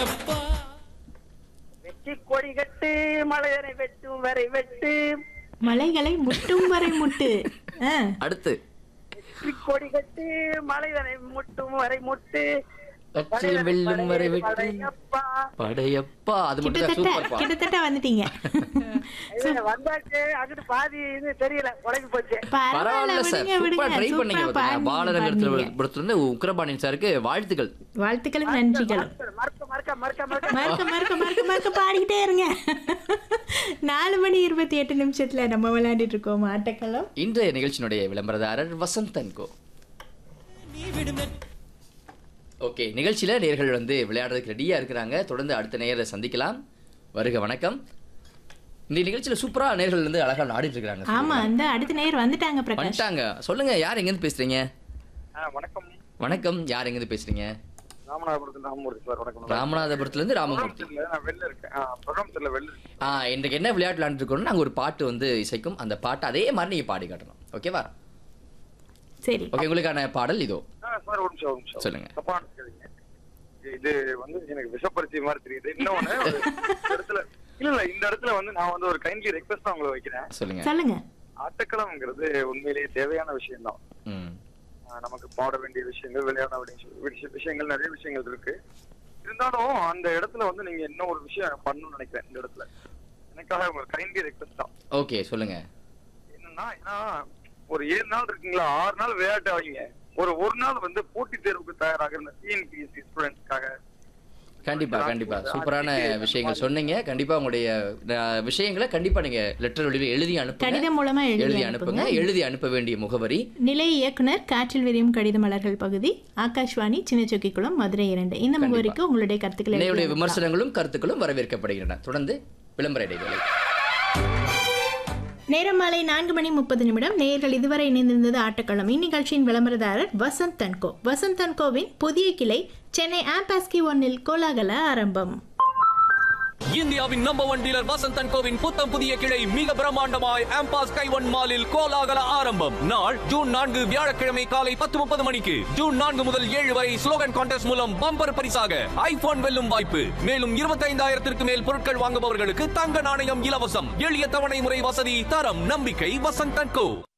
படையப்பா வெற்றி கொடி கட்டு மலையனை வெட்டும் வரை வெட்டு மலைகளை முட்டும் வரை முட்டு ஆ, அடுத்து வெற்றி கொடி கட்டு மலையனை முட்டும் வரை முட்டு வெற்றியில் வெல்லும் வரை வெற்றி படையப்பா படையப்பா அது மட்டும் தான் கிட்டத்தட்ட சூப்பர் பா கிட்டத்தட்ட வந்துட்டீங்க இது வந்தாச்சு அங்கிட்டு பாதி இது தெரியல உடம்பு போச்சு பரவாயில்ல சார் விடுங்க, சூப்பரா விடுங்க. ட்ரை பண்ணீங்க சூப்பரா பாத்தீங்களா? பாடுனீங்க, பாலநகரத்துல இருந்து உக்ரபாண்டியன் சாருக்கு வாழ்த்துக்கள் வாழ்த்துக்களும் நன்றிகளும் மறக்க மறக்க மறக்க மறக்க மறுக்க மறுக்க மறுக்க மறுக்க பாடிக்கிட்டே இருங்க நாலு மணி இருபத்தி எட்டு நிமிஷத்துல நம்ம விளையாடிட்டு இருக்கோம் ஆட்டக்களம் இன்றைய நிகழ்ச்சியினுடைய விளம்பரதாரர் வசந்தன் கோ நீ விடும் நெட் ஓகே நிகழ்ச்சியில நேர்கள் வந்து விளையாடுறதுக்கு ரெடியா இருக்கிறாங்க தொடர்ந்து அடுத்த நேயரை சந்திக்கலாம் வருக வணக்கம் இந்த நிகழ்ச்சியில சூப்பரா நேர்கள் வந்து அழகா ஆடிட்டு இருக்காங்க ஆமா அந்த அடுத்த நேர் வந்துட்டாங்க பிரகாஷ் வந்துட்டாங்க சொல்லுங்க யார் எங்க இருந்து பேசுறீங்க வணக்கம் வணக்கம் யார் எங்க இருந்து பேசுறீங்க ராமநாதபுரத்துல ராமமூர்த்தி சார் வணக்கம் ராமநாதபுரத்துல இருந்து ராமமூர்த்தி தெரியல நான் வெளில இருக்கேன் ப்ரோக்ராம் தெரியல வெளில இருக்கேன் ஆ இன்றைக்கு என்ன விளையாட்டு விளையாண்டுருக்கோம்னா நாங்கள் ஒரு பாட்டு வந்து இசைக்கும் அந்த பாட்டு அதே மாதிரி நீங்க பாடி காட்டணும் ஓகேவா சரி ஓகே உங்களுக்கான பாடல் இதோ ஆ, சார் ஒரு நிமிஷம் ஒரு நிமிஷம் சொல்லுங்க. தப்பா நினைக்காதீங்க. இது வந்து எனக்கு விஷப்பரிச்சை மாதிரி தெரியுது இன்னொன்னு ஒரு இந்த இடத்துல இல்ல இல்ல இந்த இடத்துல வந்து நான் வந்து ஒரு கைண்ட்லி ரெக்வஸ்ட் உங்களை வைக்கிறேன் சொல்லுங்க சொல்லுங்க ஆட்டக்களம்ங்கிறது உண்மையிலேயே தேவையான விஷயம் தான் ம் நமக்கு பாட வேண்டிய விஷயங்கள் விளையாட வேண்டிய விஷய- விஷயங்கள் நிறைய விஷயங்கள் இருக்கு இருந்தாலும் அந்த இடத்துல வந்து நீங்க இன்னும் ஒரு விஷயம் பண்ணணும்னு நினைக்கிறேன் இந்த இடத்துல எனக்காக உங்க கைண்ட்லி ரெக்வஸ்ட் தான் ஓகே சொல்லுங்க என்னன்னா ஏன்னா ஒரு ஏழு நாள் இருக்குங்களா ஆறு நாள் விளையாட்டு ஆவீங்க ஒரு ஒரு நாள் வந்து போட்டித் தேர்வுக்கு தயாராக இருந்த டிஎன்பிஎஸ்சி ஸ்டூடெண்ட்ஸ்க்காக கண்டிப்பா கண்டிப்பா சூப்பரான விஷயங்கள் சொன்னீங்க கண்டிப்பா உங்களுடைய அஹ், விஷயங்களை கண்டிப்பா நீங்க லெட்டர் வழியில் எழுதி அனுப்புங்க கடிதம் மூலமா எழுதி எழுதி அனுப்புங்க அனுப்புங்க எழுதி அனுப்ப வேண்டிய முகவரி நிலை இயக்குனர் காற்றில் விரியும் கடித மலர்கள் பகுதி ஆகாஷ்வாணி சின்னச்சொக்கிக்குளம் மதுரை இரண்டு இந்த முகவரிக்கு உங்களுடைய கருத்துக்களை எழுதி என்னுடைய அனுப்பலாம். விமர்சனங்களும் கருத்துக்களும் வரவேற்கப்படுகின்றன தொடர்ந்து விளம்பர இடைவேளை நேரம் மாலை நான்கு மணி முப்பது நிமிடம் நேயர்கள் இதுவரை இணைந்திருந்தது ஆட்டக்களம் இந்நிகழ்ச்சியின் விளம்பரதாரர் வசந்த் தன்கோ வசந்த் தன்கோவின் புதிய கிளை சென்னை ஆம்பாஸ்கி ஒன்னில் கோலாகல ஆரம்பம் இந்தியாவின் நம்பர் ஒன் டீலர் வசந்தன் கோவின் புத்தம் புதிய கிளை மிக பிரம்மாண்டமாய் ஆம்பாஸ் கைவன் மாலில் கோலாகல ஆரம்பம் நாள் ஜூன் நான்கு வியாழக்கிழமை காலை பத்து முப்பது மணிக்கு ஜூன் நான்கு முதல் ஏழு வரை ஸ்லோகன் கான்டெஸ்ட் மூலம் பம்பர் பரிசாக ஐபோன் வெல்லும் வாய்ப்பு மேலும் இருபத்தைந்தாயிரத்திற்கு மேல் பொருட்கள் வாங்குபவர்களுக்கு தங்க நாணயம் இலவசம் எளிய தவணை முறை வசதி தரம் நம்பிக்கை வசந்தன் கோ